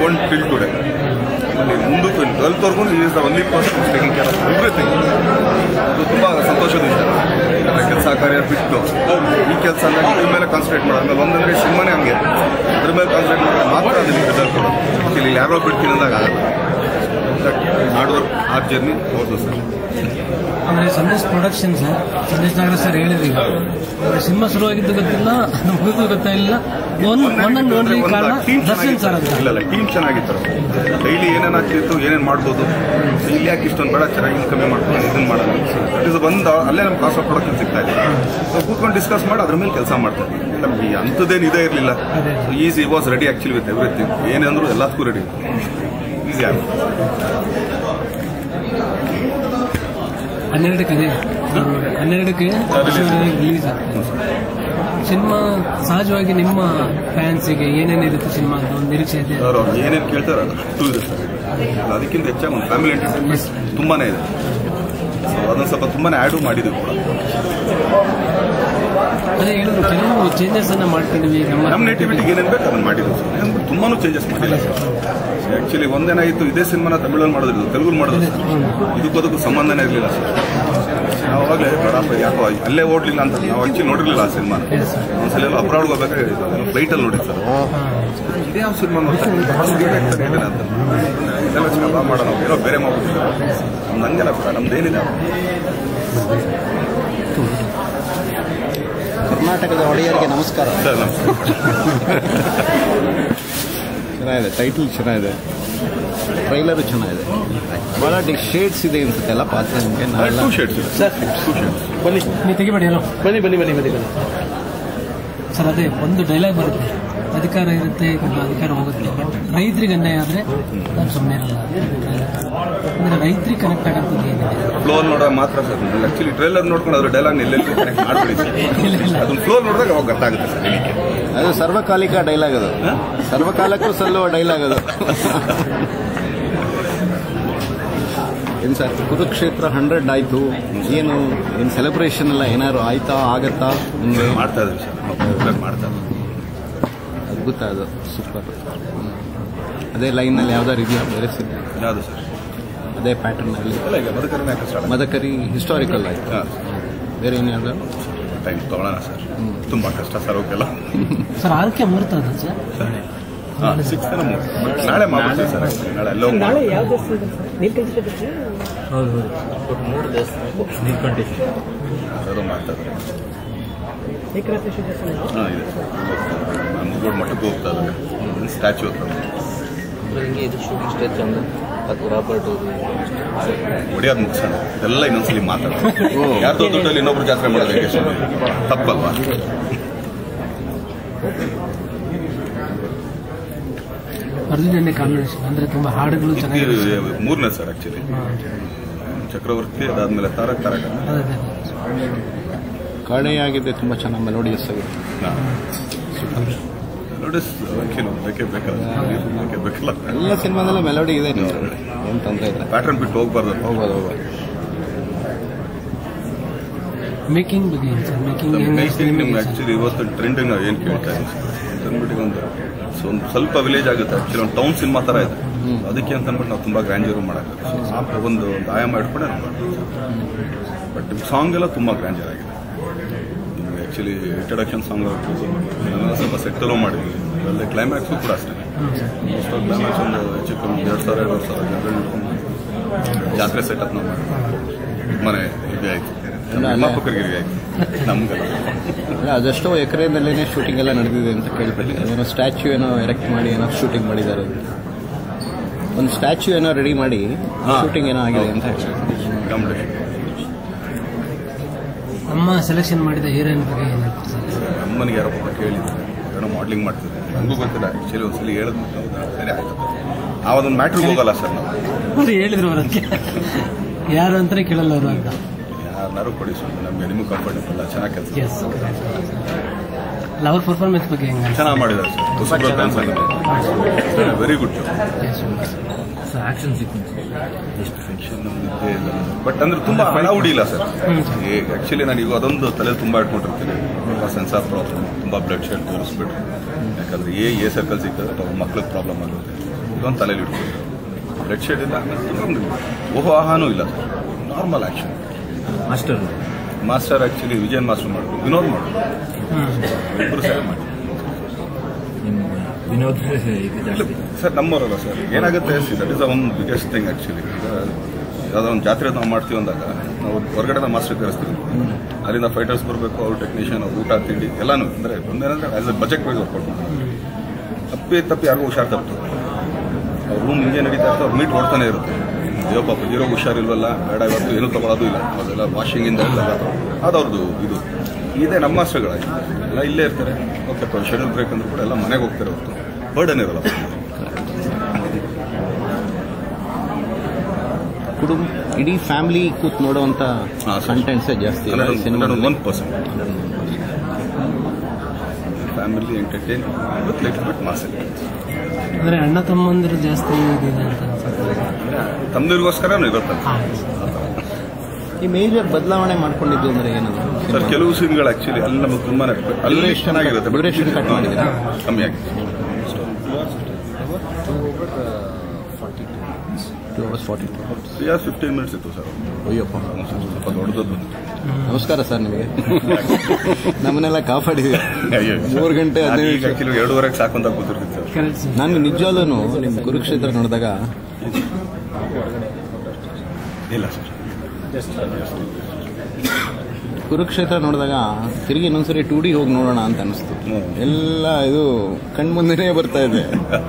One till today ಮುಂದಕ್ಕೂ ಟ್ವೆಲ್ತ್ವರೆಗೂ is the only person taking care of everything ಅದು ತುಂಬ ಸಂತೋಷದ ವಿಷಯ ಕೆಲಸ ಕಾರ್ಯ ಬಿಟ್ಟು ಈ ಕೆಲಸ ಇದ್ರ ಮೇಲೆ ಕಾನ್ಸಂಟ್ರೇಟ್ ಮಾಡೋದು ಒಂದಂದ್ರೆ ಸಿನಿಮಾನೇ ಹಂಗೆ ಅದ್ರ ಮೇಲೆ ಕಾನ್ಸಂಟ್ರೇಟ್ ಮಾಡಿದ್ರೆ ಮಾತ್ರ ಅದಕ್ಕೆ ರಿಸಲ್ಟ್ ಕೊಡೋದು ಇಲ್ಲಿ ಯಾರೋ ಬಿಡ್ತೀನಿ ಅಂದಾಗ ಆಗಲ್ಲ ಹಾರ್ಡ್ ವರ್ಕ್ ಹಾರ್ಡ್ ಜರ್ನಿ ಹೌದು ಸರ್ ಅಂದ್ರೆ Sandesh production sir Sandesh Nagaraj sir ಹೇಳಿದ್ರಿ ಈಗ ಅಂದ್ರೆ ಸಿನಿಮಾ ಶುರುವಾಗಿದ್ದು ಗೊತ್ತಿಲ್ಲ ಮುಗಿದು ಗೊತ್ತಿಲ್ಲ ಒನ್ ಒನ್ ಅಂಡ್ ಓನ್ಲಿ ಕಾರಣ ಟೀಮ್ ದರ್ಶನ್ ಸರ್ ಅಂತ ಇಲ್ಲ ಇಲ್ಲ ಟೀಮ್ ಚೆನ್ನಾಗಿತ್ತು ಡೈಲಿ ಏನೇನು ಆಗ್ತಿತ್ತು ಏನೇನು ಮಾಡ್ಬೋದು ಇಲ್ಲಿ ಯಾಕೆ ಇಷ್ಟೊಂದು ಬೇಡ ಚೆನ್ನಾಗಿ ಕಮ್ಮಿ ಮಾಡ್ಕೊಂಡು ಇದನ್ನ ಮಾಡೋಣ ಇದು ಬಂದು ಅಲ್ಲೇ ನಮ್ಗೆ ಕಾಸ್ಟ್ ಆಫ್ ಪ್ರೊಡಕ್ಷನ್ ಸಿಗ್ತಾ ಇದೆ ಸೊ ಕೂತ್ಕೊಂಡು ಡಿಸ್ಕಸ್ ಮಾಡಿ ಅದ್ರ ಮೇಲೆ ಕೆಲಸ ಮಾಡ್ತಾ ಇದ್ದೀವಿ ನಮ್ಗೆ ಅಂಥದ್ದೇನು ಇದೇ ಇರಲಿಲ್ಲ easy was ready actually with everything ಏನಂದ್ರು ಎಲ್ಲದಕ್ಕೂ ರೆಡಿ ಈಸಿ ಆಗುತ್ತೆ ಹನ್ನೆರಡಕ್ಕೆ ಅದೇ ಹನ್ನೆರಡಕ್ಕೆ ರಿಲೀಸ್ ಆಗ್ತದೆ ಸಿನಿಮಾ ಸಹಜವಾಗಿ ನಿಮ್ಮ ಫ್ಯಾನ್ಸಿಗೆ ಏನೇನಿರುತ್ತೆ ಸಿನಿಮಾ ಅಂತ ಒಂದು ನಿರೀಕ್ಷೆ ಇದೆ ಅವ್ರು ಅವ್ರು ಏನೇನು ಕೇಳ್ತಾರೆ ಅಷ್ಟು ಇದೆ ಸರ್ ಅದಕ್ಕಿಂತ ಹೆಚ್ಚಾಗಿ ಒಂದು ಫ್ಯಾಮಿಲಿ ಎಂಟರ್ಟೈನ್ಮೆಂಟ್ ತುಂಬಾನೇ ಇದೆ ಸೊ ಅದನ್ನು ಸ್ವಲ್ಪ ತುಂಬಾನೇ ಆ್ಯಡು ಮಾಡಿದ್ವಿ ಕೂಡ ಅದೇ ಹೇಳಿದ್ರು ಕೆಲವು ಚೇಂಜಸ್ ಅನ್ನ ಮಾಡ್ಕೊಂಡಿವಿ ನಮ್ಮ ನಮ್ಮ ನೇಟಿವಿಟಿಗೆ ಏನೇನು ಬೇಕು ಅದನ್ನು ಮಾಡಿದ್ರು ಸರ್ ಏನು ತುಂಬಾನು ಚೇಂಜಸ್ ಮಾಡಿಲ್ಲ ಆಕ್ಚುಲಿ ಒಂದೇನಾಗಿತ್ತು ಇದೇ ಸಿನಿಮಾನ ತಮಿಳಲ್ಲಿ ಮಾಡೋದಿಲ್ಲ ತೆಲುಗು ಮಾಡೋದು ಇದಕ್ಕೂ ಅದಕ್ಕೂ ಸಂಬಂಧನೇ ಇರಲಿಲ್ಲ ಸರ್ ನಾವು ಅವಾಗಲೇ ಬೇಡಪ್ಪ ಯಾಕೋ ಅಲ್ಲೇ ಓಡ್ಲಿಲ್ಲ ಅಂತ ನಾವು ಆಕ್ಚುಲಿ ನೋಡಿರ್ಲಿಲ್ಲ ಆ ಸಿನಿಮಾ ಒಂದ್ಸಲ ಎಲ್ಲ ಅಬ್ರಾಡ್ಗೆ ಹೋಗ್ಬೇಕಾದ್ರೆ ಫ್ಲೈಟಲ್ಲಿ ನೋಡಿ ಸರ್ ಇದೇ ಯಾವ ಸಿನಿಮಾ ನೋಡ್ತಾರೆ ಅಂತ ಇದೆಲ್ಲ ಚೆನ್ನಾಗಿ ಮಾಡೋಣ ಏನೋ ಬೇರೆ ಮಾಡ್ಬಿಟ್ಟಿಲ್ಲ ನಮ್ದು ಹಂಗೆಲ್ಲ ಬೇಡ ನಮ್ದೇನಿಲ್ಲ ಕರ್ನಾಟಕದ ಒಡೆಯರಿಗೆ ನಮಸ್ಕಾರ ಸರ್ ನಮ್ಮ ಚೆನ್ನಾಗಿದೆ ಟೈಟಲ್ ಚೆನ್ನಾಗಿದೆ ಟ್ರೈಲರು ಚೆನ್ನಾಗಿದೆ ಬಹಳ ಶೇಡ್ಸ್ ಇದೆ ಅನ್ಸುತ್ತೆ ಎಲ್ಲ ಪಾತ್ರ ನಿಮಗೆ ನಾವೆಲ್ಲ ಟೂ ಶೇಡ್ಸ್ ಇದೆ ಸರ್ ಟೂ ಶೇಡ್ಸ್ ಬನ್ನಿ ನೀವು ತೆಗಿಬೇಡಿ ಏನೋ ಬನ್ನಿ ಬನ್ನಿ ಬನ್ನಿ ಬನ್ನಿ ಬನ್ನಿ ಸರ್ ಅದೇ ಒಂದು ಡೈಲಾಗ್ ಬರುತ್ತೆ ಅಧಿಕಾರ ಇರುತ್ತೆ ಕೆಲವು ಅಧಿಕಾರ ಹೋಗುತ್ತೆ ಬಟ್ ರೈತರಿಗೆ ಅನ್ಯಾಯ ಆದ್ರೆ ನಾನು ಸುಮ್ಮನೆ ಇರಲ್ಲ ಅಂದ್ರೆ ರೈತರಿಗೆ ಕನೆಕ್ಟ್ ಆಗಂತದ್ದು ಏನಿದೆ ಫ್ಲೋ ನೋಡೋ ಮಾತ್ರ ಸರ್ ಆಕ್ಚುಲಿ ಟ್ರೈಲರ್ ನೋಡ್ಕೊಂಡು ಅದ್ರ ಡೈಲಾಗ್ ಎಲ್ಲೆಲ್ಲಿ ಕನೆಕ್ಟ್ ಮಾಡ್ಬಿಡಿ ಸರ್ ಅದನ್ನ ಫ್ಲೋ ನೋಡಿದಾಗ ಅವಾಗ ಗೊತ್ತಾಗುತ್ತೆ ಸರ್ ಇದಕ್ಕೆ ಅದು ಸರ್ವಕಾಲಿಕ ಡೈಲಾಗ್ ಅದು ಸರ್ವಕಾಲಕ್ಕೂ ಸಲ್ಲುವ ಡೈಲಾಗ್ ಅದು ಏನು ಸರ್ ಕುರುಕ್ಷೇತ್ರ ಹಂಡ್ರೆಡ್ ಆಯಿತು ಏನು ಏನು ಸೆಲೆಬ್ರೇಷನ್ ಎಲ್ಲ ಏನಾದ್ರು ಆಯ್ತಾ ಆಗತ್ತಾ ನಿಮಗೆ ಮಾಡ್ತಾ ಇದ್ರಿ ಸರ್ ಮಾಡ್ತಾ ಇದ್ರಿ ಅದ್ಭುತ ಅದು ಸೂಪರ್ ಅದೇ ಲೈನಲ್ಲಿ ಯಾವ್ದಾರು ಇದೆಯಾ ಬೇರೆ ಸಿನಿಮಾ ಯಾವುದು ಸರ್ ಅದೇ ಪ್ಯಾಟರ್ನಲ್ಲಿ ಎಲ್ಲ ಈಗ ಬದುಕರನ್ನ ಯಾಕೆ ಸ್ಟಾರ್ಟ್ ಮದಕರಿ ಹಿಸ್ಟಾರಿಕಲ್ ಆಯಿತು ಹಾಂ ಬೇರೆ ಏನು ಯಾವ್ದಾರು ಟೈಮ್ ತೊಗೊಳೋಣ ಸರ್ ತುಂಬ ಕಷ್ಟ ಸರ್ ಅವಕ್ಕೆಲ್ಲ ಸರ್ ಆರಕ್ಕೆ ಮುಹೂರ್ತ ಅದ ಸರ್ ಹಾಂ ಸಿಕ್ಸ್ ನಾಳೆ ಮಾಡ್ಬಿಡ್ತೀವಿ ಸರ್ ನಾಳೆ ಎಲ್ಲ ಹೋಗಿ ನಾಳೆ ಯಾವ ದೇವಸ್ಥಾನ ನೀಲ್ಕಂಠ ಹೌದು ಅದು ಮಾಡ್ತಾ ಇದ್ದಾರೆ ಏಕನಾಥೇಶ್ವರ ದೇವಸ್ಥಾನ ಹಾಂ ಇದೆ ನಾನು ಮುಗೋಡ್ ಮಠಕ್ಕೆ ಹೋಗ್ತಾ ಇದ್ದಾರೆ ಸ್ಟ್ಯಾಚು ಹತ್ರ ಹಿಂಗೆ ಇದು ಶೂಟಿಂಗ್ ಸ್ಟೇಜ್ ಅಂದ್ರೆ ಅದು ರಾಬರ್ಟ್ ಹೊಡೆಯೋದು ಮುಗಿಸೋಣ ಇದೆಲ್ಲ ಇನ್ನೊಂದ್ಸಲಿ ಮಾತಾಡೋದು ಯಾರ್ದೋ ದುಡ್ಡಲ್ಲಿ ಇನ್ನೊಬ್ರು ಜಾತ್ರೆ ಮಾಡೋದಕ್ಕೆ ತಪ್ಪಲ್ವಾ ಅರ್ಜುನ್ ಕಾಂಬಿನೇಷನ್ ಅಂದ್ರೆ ತುಂಬಾ ಹಾಡುಗಳು ಚೆನ್ನಾಗಿದೆ ಇದು ಮೂರನೇ ಸರ್ ಆಕ್ಚುಲಿ ಚಕ್ರವರ್ತಿ ಅದಾದ್ಮೇಲೆ ತಾರಕ್ ತಾರಕ ಅದೇ ಅದೇ. ಕಾಣೆಯಾಗಿದೆ ತುಂಬ ಚೆನ್ನಾಗಿ ಮೆಲೋಡಿಯಸ್ ಆಗಿದೆ ನೋಟಿಸ್ ಆಕ್ಚುಲಿ ಬೇಕೇ ಬೇಕಲ್ಲ ಬೇಕೇ ಬೇಕಲ್ಲ ಎಲ್ಲ ಸಿನಿಮಾದಲ್ಲೂ ಮೆಲೋಡಿ ಇದೆ ಏನು ತೊಂದರೆ ಇಲ್ಲ ಪ್ಯಾಟರ್ನ್ ಬಿಟ್ಟು ಹೋಗ್ಬಾರ್ದು ಹೋಗ್ಬೋದು ಹೋಗ್ಬೋದು ಮೇಕಿಂಗ್ ಬಗ್ಗೆ ಏನು ಸರ್ ಮೇಕಿಂಗ್ ಮೇಕಿಂಗ್ ನಿಮ್ಗೆ ಆಕ್ಚುಲಿ ಇವತ್ತು ಟ್ರೆಂಡಿಂಗ್ ನಾವು ಏನು ಕೇಳ್ತಾ ಇದ್ದೀವಿ ತಂದ್ಬಿಟ್ಟು ಒಂದು ಸೊ ಒಂದು ಸ್ವಲ್ಪ ವಿಲೇಜ್ ಆಗುತ್ತೆ ಆಕ್ಚುಲಿ ಒಂದು ಟೌನ್ ಸಿನಿಮಾ ಥರ ಇದೆ ಅದಕ್ಕೆ ಅಂತ ಅಂದ್ಬಿಟ್ಟು ನಾವು ತುಂಬ ಗ್ರ್ಯಾಂಜರ್ ಮಾಡೋಕ್ಕೆ ಸೊ ಆ ಒಂದು ಒಂದು ಆಯಾಮ ಇಟ್ಕೊಂಡೆ ನಾವು ಬಟ್ ಸಾಂಗ್ ಎಲ್ಲ ತುಂಬ ಗ್ರ್ಯಾಂಜರ್ ಆಗಿದೆ ನಿಮಗೆ ಆ್ಯಕ್ಚುಲಿ ಇಂಟ್ರಡಕ್ಷನ್ ಸಾಂಗ್ ಅದನ್ನೆಲ್ಲ ಸ್ವಲ್ಪ ಸೆಟ್ಟಲ್ಲೂ ಮಾಡಿದ್ವಿ ಅಲ್ಲಿ ಕ್ಲೈಮ್ಯಾಕ್ಸು ಕೂಡ ಅಷ್ಟೇ ಮೋಸ್ಟ್ ಆಫ್ ಕ್ಲೈಮ್ಯಾಕ್ಸ್ ಒಂದು ಹೆಚ್ಚು ಕಮ್ಮಿ ಎರಡು ಸಾವಿರ ಎರಡು ಸಾವಿರ ಜನರು ನೋಡ್ಕೊಂಡು ಜಾತ್ರೆ ಸೆಟಪ್ ನಾವು ಮಾಡಿದ್ವಿ ಮನೆ ಇದೆ ಆಯ್ತು ನಿರ್ಮಾಪಕರಿಗೆ ಆಯ್ತು ನಮ್ಗೆಲ್ಲ ಅಲ್ಲ ಅದೆಷ್ಟೋ ಎಕರೆದಲ್ಲೇ ಶೂಟಿಂಗ್ ಎಲ್ಲ ನಡೆದಿದೆ ಅಂತ ಕೇಳ್ಪಟ್ಟೆ ಏನೋ ಸ್ಟ್ಯಾಚ್ಯೂ ಏನೋ ಎರೆಕ್ಟ್ ಮಾಡಿ ಏನೋ ಶೂಟಿಂಗ್ ಮಾಡಿದ್ದಾರೆ ಒಂದು ಸ್ಟ್ಯಾಚ್ಯೂ ಏನೋ ರೆಡಿ ಮಾಡಿ ಹಾ. ಶೂಟಿಂಗ್ ಏನೋ ಆಗಿದೆ ಅಂತ ಹೇಳಿ ಕಾಂಪಿಟೇಷನ್ ನಮ್ಮ ಸೆಲೆಕ್ಷನ್ ಮಾಡಿದ ಹೀರೋಯಿನ್ ಬಗ್ಗೆ ಏನು ಹೇಳ್ತೀರಿ ಸರ್ ಅಮ್ಮನಿಗೆ ಯಾರೋ ಪಾಪ ಕೇಳಿದ್ರು ಏನೋ ಮಾಡ್ಲಿಂಗ್ ಮಾಡ್ತಿದ್ದೆ ನನಗೂ ಗೊತ್ತಿಲ್ಲ ಆ್ಯಕ್ಚುಲಿ ಒಂದ್ಸಲಿ ಹೇಳಿದ್ನು ಹೌದಾ ಸರಿ ಆಯ್ತು ಆ ಒಂದು ಮ್ಯಾಟ್ರಿಗೆ ಹೋಗಲ್ಲ ಸರ್ ನಾವು ಅವ್ರು ಹೇಳಿದ್ರು ಅವರಕ್ಕೆ ಯಾರು ಅಂತಾನೆ ಕೇಳಲ್ಲ ಅವರು ಅಂತ ಯಾರನ್ನಾರು ಕೊಡಿ ಸುಮ್ಮನೆ ನಮಗೆ ನಿಮಗೆ ಕಂಫರ್ಟಬಲ್ ಚೆನ್ನಾಗಿ ಕೆಲಸ ಎಸ್ ಲವರ್ ಪರ್ಫಾರ್ಮೆನ್ಸ್ ಬಗ್ಗೆ ಹೆಂಗ ಚೆನ್ನಾಗಿ ಮಾಡಿದ್ದಾರೆ sir very good sir action sequence but ಅಂದ್ರೆ ತುಂಬಾ ಹಣ ಉಡಿಲ್ಲ ಸರ್ ಆಕ್ಚುಲಿ ನಾನು ಈಗ ಅದೊಂದು ತಲೆ ತುಂಬಾ ಇಟ್ಕೊಂಡಿರ್ತೀನಿ ತುಂಬಾ ಸೆನ್ಸಾರ್ ಪ್ರಾಬ್ಲಮ್ ತುಂಬಾ ಬ್ಲಡ್ ಶೆಡ್ ತೋರಿಸ್ಬಿಟ್ರು ಯಾಕಂದ್ರೆ ಏ ಎ ಸರ್ಕಲ್ ಸಿಕ್ಕಿದ್ರೆ ಪಾಪ ಮಕ್ಳಿಗೆ ಪ್ರಾಬ್ಲಮ್ ಆಗುತ್ತೆ ಇದೊಂದು ತಲೆಯಲ್ಲಿ ಇಟ್ಕೊಂಡು ಬ್ಲಡ್ ಶೇಡ್ ಇಲ್ಲ ಒಂದು ಓಹೋ ಆಹಾನೂ ಇಲ್ಲ ಸರ್ normal action master master actually Vijayan master ಮಾಡೋದು ವಿನೋದ್ ಮಾಡೋದು ಇಬ್ಬರು ಸೇರಿ ಮಾಡಿ ನಿಮ್ಮ ವಿನೋದ್ ಇದು ಜಾಸ್ತಿ ಸರ್ ನಮ್ಮವರಲ್ಲ ಸರ್ ಏನಾಗುತ್ತೆ that is one biggest thing actually ಈಗ ಯಾವುದೋ ಒಂದು ಜಾತ್ರೆ ನಾವು ಮಾಡ್ತೀವಿ ಅಂದಾಗ ನಾವು ಹೊರಗಡೆ ಮಾಸ್ಟರ್ ಕರೆಸ್ತೀವಿ ಅಲ್ಲಿಂದ ಫೈಟರ್ಸ್ ಬರಬೇಕು ಅವ್ರ ಟೆಕ್ನಿಷಿಯನ್ ಊಟ ತಿಂಡಿ ಎಲ್ಲಾನು ಅಂದರೆ ಒಂದೇನಂದ್ರೆ as a budget wise work out ತಪ್ಪಿ ತಪ್ಪಿ ಯಾರಿಗೂ ಹುಷಾರ್ ತಪ್ಪು ಅವ್ರ ರೂಮ್ ಹಿಂಗೆ ನಡೀತಾ ಇರ್ತದೆ ಅವ್ರ ಮೀಟ್ ಓಡ್ತಾನೆ ಇರುತ್ತೆ ಅಯ್ಯೋ ಪಾಪ ಇರೋ ಹುಷಾರಿಲ್ವಲ್ಲ ಬೇಡ ಇವತ್ತು ಏನೂ ತಗೊಳ್ಳೋದು ಇಲ್ಲ ಅದೆಲ್ಲ ವಾಷಿಂಗಿಂದ ಎಲ್ಲ ಅದು ಅವ್ರದ್ದು ಇದು ಇದೇ ನಮ್ಮ ಮಾಸ್ಟರ್ಗಳ ಎಲ್ಲ ಇಲ್ಲೇ ಇರ್ತಾರೆ ಓಕೆ ಶೆಡ್ಯೂಲ್ ಬ್ರೇಕ್ ಅಂದ್ರೂ ಕೂಡ ಎಲ್ಲ ಮನೆಗೆ ಹೋಗ್ತಾರೆ ಹೊರತು ಬರ್ಡನ್ ಇರಲ್ಲ ಕುಟುಂಬ ಇಡೀ ಫ್ಯಾಮಿಲಿ ಕೂತ್ ನೋಡುವಂತ ಹಾ, ಸರ್. ಕಂಟೆಂಟ್ಸೇ ಜಾಸ್ತಿ ಇದೆ ಈ ಸಿನಿಮಾ ಸಿನಿಮಾದಲ್ಲಿ. One percent family entertain with like bit mass ಅಂದ್ರೆ ಅಣ್ಣ ತಮ್ಮಂದಿರು ಜಾಸ್ತಿ ಇದಿದೆ ಅಂತ ಅನ್ಸುತ್ತೆ ತಮ್ಮದಿರಿಗೋಸ್ಕರನೂ ಇರುತ್ತಲ್ಲ ಹಾ. ಈ ಮೇಜರ್ ಬದಲಾವಣೆ ಮಾಡ್ಕೊಂಡಿದ್ದು ಅಂದ್ರೆ ಏನದು ಸರ್ ಕೆಲವು ಸೀನ್ಗಳು ಆಕ್ಚುಲಿ ಅಲ್ಲಿ ನಮಗೆ ತುಂಬಾನೇ ಅಲ್ಲಿ Duration ಚೆನ್ನಾಗಿರುತ್ತೆ cut- duration cut ಮಾಡಿದ್ದೀರಾ? ಕಮ್ಮಿ ಆಗಿದೆ two hours forty three hours fifteen minutes ಇತ್ತು ಸರ್ ಅಯ್ಯಪ್ಪ ಸ್ವಲ್ಪ ದೊಡ್ಡದು ಬಂತು ನಮಸ್ಕಾರ ಸರ್ ನಿಮಗೆ ನಮ್ಮನ್ನೆಲ್ಲ ಕಾಪಾಡಿದ್ವಿ ಅಯ್ಯೋ ಮೂರು ಗಂಟೆ ಹದಿನೈದು ಈಗ ಆಕ್ಚುಲಿ ಎರಡೂವರೆಗೆ ಸಾಕು ಅಂತ ಕೂತಿರ್ತಿತ್ತು ಸರ್ ಕರೆಕ್ಟ್ ಸರ್ ನನಗೆ ನಿಜವಾಗ್ಲೂ ನಿಮ್ಮ ಕುರುಕ್ಷೇತ್ರ ನೋಡಿದಾಗ ಇಲ್ಲ ಸರ್ ಕುರುಕ್ಷೇತ್ರ ನೋಡಿದಾಗ ತಿರುಗಿ ಇನ್ನೊಂದ್ಸರಿ ಟೂ ಡಿ ಹೋಗಿ ನೋಡೋಣ ಅಂತ ಅನಿಸ್ತು ಹ್ಮ್. ಎಲ್ಲ ಇದು ಕಣ್ಮುಂದೆನೇ ಬರ್ತಾ ಇದೆ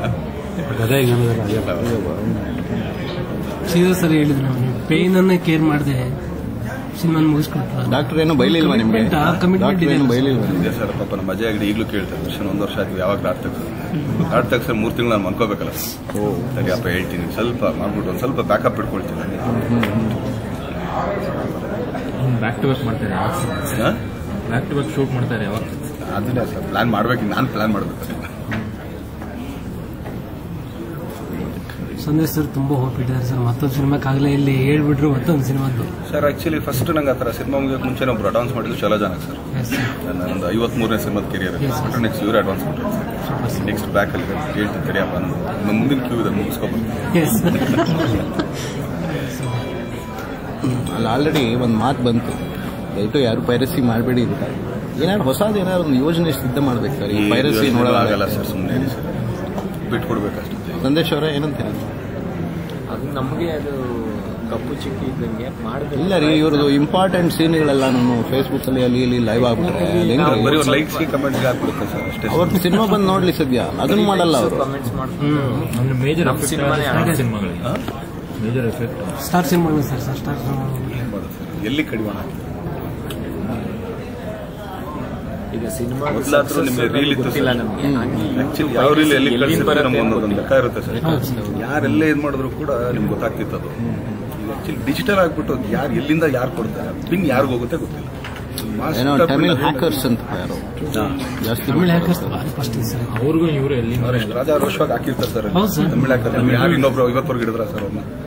ಸೀದಾ ಸರಿ ಹೇಳಿದ್ರು ಪೇನ್ ಅನ್ನ ಕೇರ್ ಮಾಡದೆ ಸಿನಿಮಾ ಮುಗಿಸ್ಕೊಟ್ರು ಡಾಕ್ಟರ್ ಏನೋ ಬೈಲಿಲ್ವಾ ನಿಮ್ಗೆ Commitment ಆ commitment ಡಾಕ್ಟರ್ ಏನು ಇದೆ. ಬೈಲಿಲ್ವಾ ಇದೆ ಸರ್ ಪಾಪ ನಮ್ಮ ಅಜಯ್ ಅಂಗಡಿ ಈಗಲೂ ಕೇಳ್ತಾರೆ ವರ್ಷ ಒಂದು ವರ್ಷ ಆಯ್ತು ಯಾವಾಗ ಲಾಟ್ ತೆಗ್ಸೋದು ಲಾಟ್ ತೆಗ್ಸರ್ ಮೂರು ತಿಂಗಳು ನಾನು ಮನ್ಕೋಬೇಕಲ್ಲ ಸರಿ ಅಪ್ಪ ಹೇಳ್ತೀನಿ ಸ್ವಲ್ಪ ಮಾಡ್ಬಿಟ್ಟು ಒಂದು ಸ್ವಲ್ಪ ಬ್ಯಾಕಪ್ ಇಟ್ಕೊಳ್ತೀನಿ ಬ್ಯಾಕ್ ಟು ಬ್ಯಾಕ್ ಮಾಡ್ತಾರೆ ಹಾಂ ಬ್ಯಾಕ್ ಟು ಬ್ಯಾಕ್ ಶೂಟ್ ಮಾಡ್ತಾರೆ ಯಾವಾಗ ಅದನ್ನ ಸರ್ ಪ್ಲಾನ್ ಮಾಡ್ಬೇಕು ನಾನು ಪ್ಲಾನ್ ಮಾಡ್ಬೇಕು ಸಂದೇಶ್ ಸರ್ ತುಂಬಾ ಹೋಪ್ ಇಟ್ಟಿದ್ದಾರೆ ಸರ್ ಮತ್ತೊಂದು ಸಿನಿಮಾಕ್ಕಾಗಲೇ ಇಲ್ಲಿ ಹೇಳ್ಬಿಟ್ರು ಮತ್ತೊಂದು ಸಿನಿಮಾದ್ದು ಸರ್ ಆಕ್ಚುಲಿ ಫಸ್ಟ್ ನಂಗೆ ಆ ಥರ ಸಿನಿಮಾ ಮುಗಿಯೋಕೆ ಮುಂಚೆ ಒಬ್ರು ಅಡ್ವಾನ್ಸ್ ಮಾಡಿದ್ದು ಚಲೋ ಜನ ಸರ್ ಎಸ್ ಸರ್ ನನ್ನ ಒಂದು ಐವತ್ಮೂರನೇ ಸಿನಿಮಾದ ಕೆರಿಯರ್ Yes, sir. ನೆಕ್ಸ್ಟ್ ಇವ್ರು ಅಡ್ವಾನ್ಸ್ ಮಾಡಿದ್ರು ನೆಕ್ಸ್ಟ್ ಬ್ಯಾಕಲ್ಲಿ ಹೇಳ್ತೀನಿ ತಡಿಯಪ್ಪ ನಾನು ನಮ್ಮ ಮುಂದಿನ ಕ್ಯೂ ಇದೆ ಮುಗಿಸ್ಕೊಬರ್ತೀನಿ ಎಸ್ ಅಲ್ಲಿ ಆಲ್ರೆಡಿ ಒಂದು ಮಾತು ಬಂತು ದಯವಿಟ್ಟು ಯಾರು ಪೈರಸಿ ಮಾಡಬೇಡಿ ಅಂತ ಏನಾದ್ರು ಹೊಸದು ಏನಾದ್ರು ಒಂದು ಯೋಜನೆ ಸಿದ್ಧ ಮಾಡ್ಬೇಕು ಸರ್ ಈ ಪೈರಸಿ ಆಗಲ್ಲ ನೋಡೋಲ್ಲ ಸರ್ ಸುಮ್ಮನೆ ಸರ್ ಬಿಟ್ಕೊಡ್ಬೇಕಷ್ಟೇ ಸಂದೇಶ್ ಅವರೇ ಏನಂತೀರಿ ಅದು ನಮಗೆ ಅದು ಕಪ್ಪು ಚಿಕ್ಕಿ ಇದ್ದಂಗೆ ಮಾಡಿದ್ರೆ ಇಲ್ಲ ರೀ ಇವ್ರದ್ದು ಇಂಪಾರ್ಟೆಂಟ್ ಸೀನ್ಗಳೆಲ್ಲ ನಾನು ಫೇಸ್ಬುಕ್ ಅಲ್ಲಿ ಅಲ್ಲಿ ಇಲ್ಲಿ ಲೈವ್ ಆಗ್ಬಿಟ್ರೆ ಬರೀ ಒಂದು ಲೈಕ್ಸ್ಗೆ ಕಮೆಂಟ್ಗೆ ಹಾಕ್ಬಿಡುತ್ತೆ ಸರ್ ಅಷ್ಟೇ ಅವ್ರ ಸಿನಿಮಾ ಬಂದು ನೋಡ್ಲಿ ಸದ್ಯ ಅದನ್ನ ಮಾಡಲ್ಲ ಅವರು ಕಮೆಂಟ್ಸ್ ಮಾಡ್ಕೊಂಡು ಒಂದು ಮೇಜರ್ ನಮ್ಮ ಎಫೆಕ್ಟ್ ಸಿನಿಮಾನೇ ಸ್ಟಾರ್ ಸಿನಿಮಾಗಳಿಗೆ ಮೇಜರ್ ಎಫೆಕ್ಟ್ ಸ್ಟಾರ್ ಸಿನಿಮಾಗಳು ಸರ್ ಸರ್ ಸ್ಟಾರ್ ಸಿನಿಮಾಗಳು ಎಲ್ಲಿ ಕಡಿಮೆ ಹಾಕಿದ್ರು ಈಗ ಸಿನಿಮಾ ಮೊದ್ಲಾದ್ರೂ ನಿಮ್ಗೆ reel ಇತ್ತು ಗೊತ್ತಿಲ್ಲ ಸರ್. ನಮಗೆ ಆಕ್ಚುಲಿ ಯಾವ ರೀತಿ ಎಲ್ಲಿ ಎಲ್ಲಿಂದ ಕಳಿಸಿದ್ರೆ ಬರುತ್ತೆ ನಮ್ಗೆ ಒಂದು ಗೊತ್ತಿಲ್ಲ. ಲೆಕ್ಕ ಇರುತ್ತೆ ಸರ್ ಹೌದು ಸರ್. ಯಾರೆಲ್ಲೇ ಇದು ಮಾಡಿದ್ರು ಕೂಡ ನಿಮ್ಗೆ ಗೊತ್ತಾಗ್ತಿತ್ತು ಅದು ಆಕ್ಚುಲಿ ಡಿಜಿಟಲ್ ಆಗ್ಬಿಟ್ಟು ಅದು ಯಾರು ಎಲ್ಲಿಂದ ಯಾರು ಕೊಡ್ತಾರೆ ಪಿನ್ ಯಾರಿಗೂ ಹೋಗುತ್ತೆ ಗೊತ್ತಿಲ್ಲ ಏನೋ Master ತಮಿಳ್ pin- ಹ್ಯಾಕರ್ಸ್ ಅಂತ ಯಾರು ಹಾ. ಜಾಸ್ತಿ ತಮಿಳ್ ಹ್ಯಾಕರ್ಸ್ ಭಾರಿ ಫಸ್ಟ್ ಸರ್ ಅವ್ರಿಗೂ ಇವರು ಎಲ್ಲಿ ಅವ್ರು ಎಷ್ಟು ರಾಜಾ ರೋಷವಾಗಿ ಹಾಕಿರ್ತಾರೆ ಸರ್ ಹೌದು ಸರ್. ತಮಿಳ್ ಹಾಕಿರ್ತಾರೆ ಯಾರು ಇನ್ನೊಬ್ರು ಇವತ್ತವರೆಗೆ ಹಿಡಿದ್ರ ಸರ್ ಅವ್ರನ್ನ